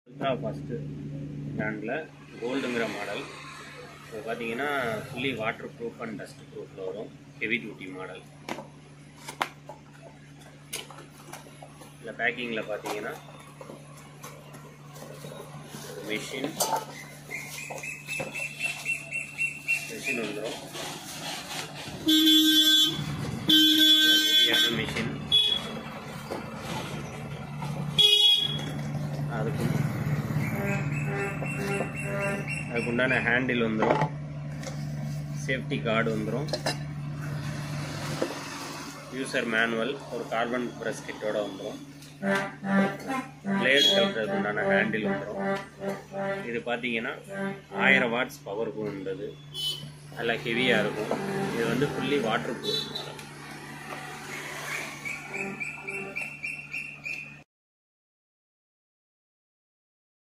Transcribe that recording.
ultra first பிராண்டில் கோல்டுங்கிற model இப்போ பார்த்தீங்கன்னா fully water proof and dust ப்ரூஃபில் வரும் ஹெவி டியூட்டி மாடல் இந்த பேக்கிங்கில் பார்த்தீங்கன்னா ஒரு மெஷின் மெஷின் வந்துடும் ஹெவியான மெஷின் அதுக்கு அதுக்கு உண்டான ஹேண்டில் வந்துடும் சேஃப்டி கார்டு வந்துடும் யூசர் மேனுவல் ஒரு கார்பன் ப்ரெஸ் கிட்டோட வந்துடும் பிளேட் கட்டுறதுக்கு உண்டான ஹேண்டில் வந்துடும் இது பார்த்தீங்கன்னா ஆயிரம் வாட்ஸ் பவர் கொண்டது நல்லா ஹெவியாக இருக்கும் இது வந்து ஃபுல்லி வாட்டர் ப்ரூஃப்